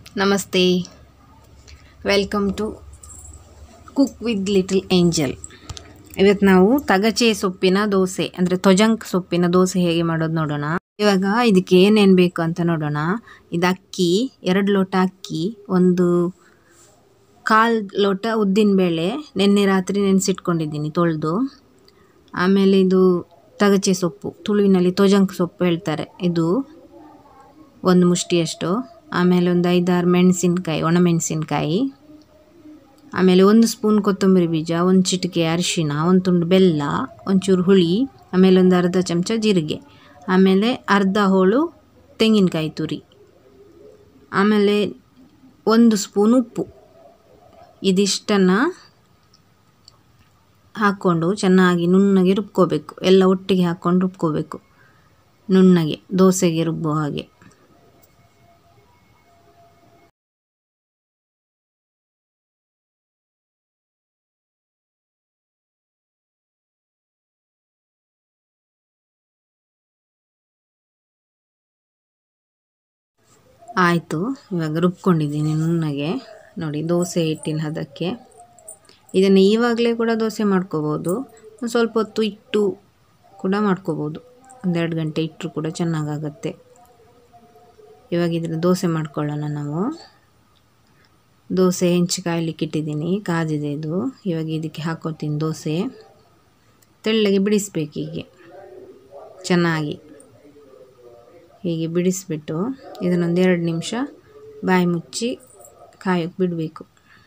ನಮಸ್ತೆ welcome to cook with little angel ಇವತ್ತು ನಾವು ತಗಚೆ ಸೊಪ್ಪಿನ ದೋಸೆ ಅಂದರೆ ತೊಜಂಕ್ ಸೊಪ್ಪಿನ ದೋಸೆ ಹೇಗೆ ಮಾಡೋದು ನೋಡೋಣ ಇವಾಗ ಇದಕ್ಕೆ ಏನೇನು ಬೇಕು ಅಂತ ನೋಡೋಣ ಇದು ಅಕ್ಕಿ ಎರಡು ಲೋಟ ಅಕ್ಕಿ ಒಂದು ಕಾಲು ಲೋಟ ಉದ್ದಿನಬೇಳೆ ನಿನ್ನೆ ರಾತ್ರಿ ನೆನೆಸಿಟ್ಕೊಂಡಿದ್ದೀನಿ ತೊಳೆದು ಆಮೇಲೆ ಇದು ತಗಚೆ ಸೊಪ್ಪು ತುಳುವಿನಲ್ಲಿ ತೊಜಂಕ್ ಸೊಪ್ಪು ಹೇಳ್ತಾರೆ ಇದು ಒಂದು ಮುಷ್ಟಿಯಷ್ಟು ಆಮೇಲೆ ಒಂದು ಐದಾರು ಮೆಣಸಿನ್ಕಾಯಿ ಒಣಮೆಣಸಿನ್ಕಾಯಿ ಆಮೇಲೆ ಒಂದು ಸ್ಪೂನ್ ಕೊತ್ತಂಬರಿ ಬೀಜ ಒಂದು ಚಿಟಿಕೆ ಅರಿಶಿನ ಒಂದು ತುಂಡು ಬೆಲ್ಲ ಒಂಚೂರು ಹುಳಿ ಆಮೇಲೆ ಒಂದು ಅರ್ಧ ಚಮಚ ಜೀರಿಗೆ ಆಮೇಲೆ ಅರ್ಧ ಹೋಳು ತೆಂಗಿನಕಾಯಿ ತುರಿ ಆಮೇಲೆ ಒಂದು ಸ್ಪೂನ್ ಉಪ್ಪು ಇದಿಷ್ಟನ್ನು ಹಾಕ್ಕೊಂಡು ಚೆನ್ನಾಗಿ ನುಣ್ಣಗೆ ರುಬ್ಕೋಬೇಕು ಎಲ್ಲ ಒಟ್ಟಿಗೆ ಹಾಕ್ಕೊಂಡು ರುಬ್ಕೋಬೇಕು ನುಣ್ಣಗೆ ದೋಸೆಗೆ ರುಬ್ಬೋ ಹಾಗೆ ಆಯಿತು ಇವಾಗ ರುಬ್ಕೊಂಡಿದ್ದೀನಿ ನುಣ್ಣಗೆ ನೋಡಿ ದೋಸೆ ಹಿಟ್ಟಿನ ಹದಕ್ಕೆ ಇದನ್ನು ಇವಾಗಲೇ ಕೂಡ ದೋಸೆ ಮಾಡ್ಕೋಬೋದು ಒಂದು ಸ್ವಲ್ಪ ಹೊತ್ತು ಇಟ್ಟು ಕೂಡ ಮಾಡ್ಕೋಬೋದು ಒಂದೆರಡು ಗಂಟೆ ಇಟ್ಟರು ಕೂಡ ಚೆನ್ನಾಗಾಗತ್ತೆ ಇವಾಗ ಇದನ್ನು ದೋಸೆ ಮಾಡ್ಕೊಳ್ಳೋಣ ನಾವು ದೋಸೆ ಹೆಂಚು ಕಾಯ್ಲಿಕ್ಕೆ ಇಟ್ಟಿದ್ದೀನಿ ಕಾದಿದೆ ಇದು ಇವಾಗ ಇದಕ್ಕೆ ಹಾಕೋತೀನಿ ದೋಸೆ ತೆಳ್ಳಗೆ ಬಿಡಿಸ್ಬೇಕು ಹೀಗೆ ಚೆನ್ನಾಗಿ ಹೀಗೆ ಬಿಡಿಸ್ಬಿಟ್ಟು ಇದನ್ನೊಂದು ಎರಡು ನಿಮಿಷ ಬಾಯಿ ಮುಚ್ಚಿ ಕಾಯೋಕ್ಕೆ ಬಿಡಬೇಕು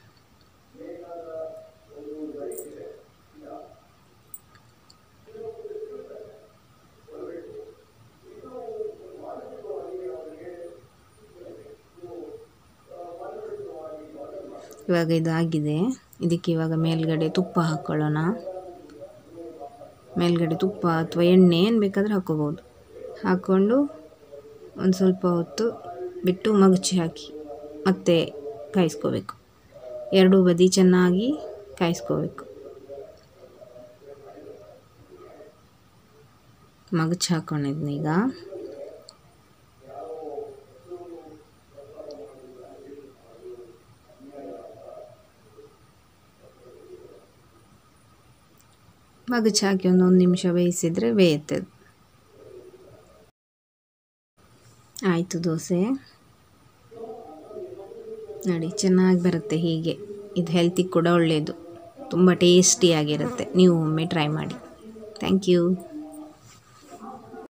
ಇವಾಗ ಇದು ಆಗಿದೆ ಇದಕ್ಕೆ ಇವಾಗ ಮೇಲ್ಗಡೆ ತುಪ್ಪ ಹಾಕ್ಕೊಳ್ಳೋಣ ಮೇಲ್ಗಡೆ ತುಪ್ಪ ಅಥವಾ ಎಣ್ಣೆ ಏನು ಬೇಕಾದರೂ ಹಾಕ್ಕೋಬೋದು ಹಾಕ್ಕೊಂಡು ಒಂದು ಸ್ವಲ್ಪ ಹೊತ್ತು ಬಿಟ್ಟು ಮಗುಚಿ ಹಾಕಿ ಮತ್ತೆ ಕಾಯಿಸ್ಕೋಬೇಕು ಎರಡೂ ಬದಿ ಚೆನ್ನಾಗಿ ಕಾಯಿಸ್ಕೋಬೇಕು ಮಗುಚಿ ಹಾಕ್ಕೊಂಡಿದ್ನೀಗ ಮಗುಚಿ ಹಾಕಿ ಒಂದು ಒಂದು ನಿಮಿಷ ಬೇಯಿಸಿದರೆ ಬೇಯುತ್ತೆ ಆಯಿತು ದೋಸೆ ನೋಡಿ ಚೆನ್ನಾಗಿ ಬರುತ್ತೆ ಹೀಗೆ ಇದು ಹೆಲ್ತಿಗೆ ಕೂಡ ಒಳ್ಳೆಯದು ತುಂಬ ಟೇಸ್ಟಿಯಾಗಿರುತ್ತೆ ನೀವು ಒಮ್ಮೆ ಟ್ರೈ ಮಾಡಿ ಥ್ಯಾಂಕ್ ಯು